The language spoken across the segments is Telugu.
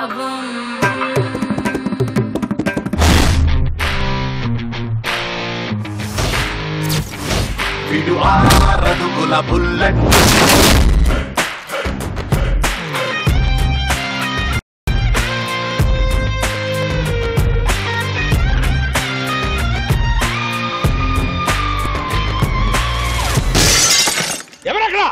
లాభం విడు ఆరడుగుల బుల్లెట్ ఎవరక్కడ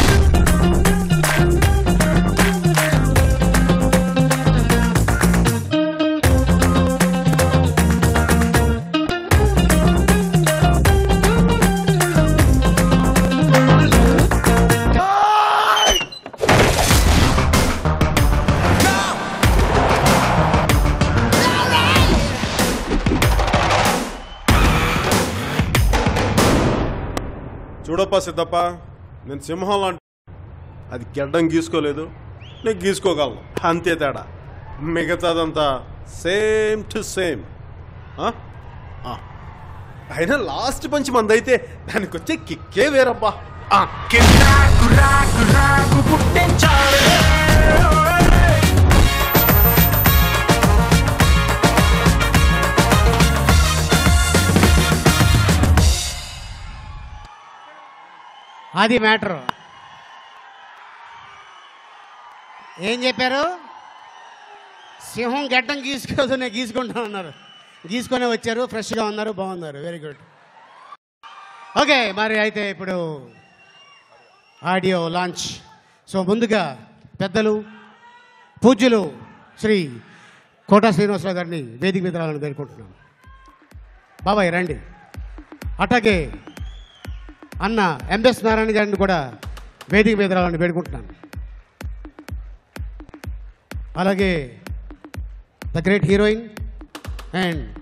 చూడప్ప సిద్ధప్ప నేను సింహం లాంటి అది గెడ్డం గీసుకోలేదు నేను గీసుకోగలను అంతే తేడా మిగతాదంతా సేమ్ టు సేమ్ అయినా లాస్ట్ పంచి మందైతే దానికి వచ్చే కిక్కే వేరబ్బా ఆ, కిరాకు రాకు రాకు పుట్టించాడు అది మ్యాటర్ ఏం చెప్పారు సింహం గడ్డం గీసుకోదు నేను గీసుకుంటా ఉన్నారు గీసుకొని వచ్చారు ఫ్రెష్గా ఉన్నారు బాగున్నారు వెరీ గుడ్ ఓకే మరి అయితే ఇప్పుడు ఆడియో లాంచ్ సో ముందుగా పెద్దలు పూజ్యులు శ్రీ కోటా శ్రీనివాసరావు గారిని వేదిక మీద రావాలని కోరుకుంటున్నాం బాబాయ్ రండి అట్లాగే అన్న ఎంఎస్ నారాయణ గారిని కూడా వేదిక మీద రావాలని వేడుకుంటున్నాను అలాగే ద గ్రేట్ హీరోయిన్ అండ్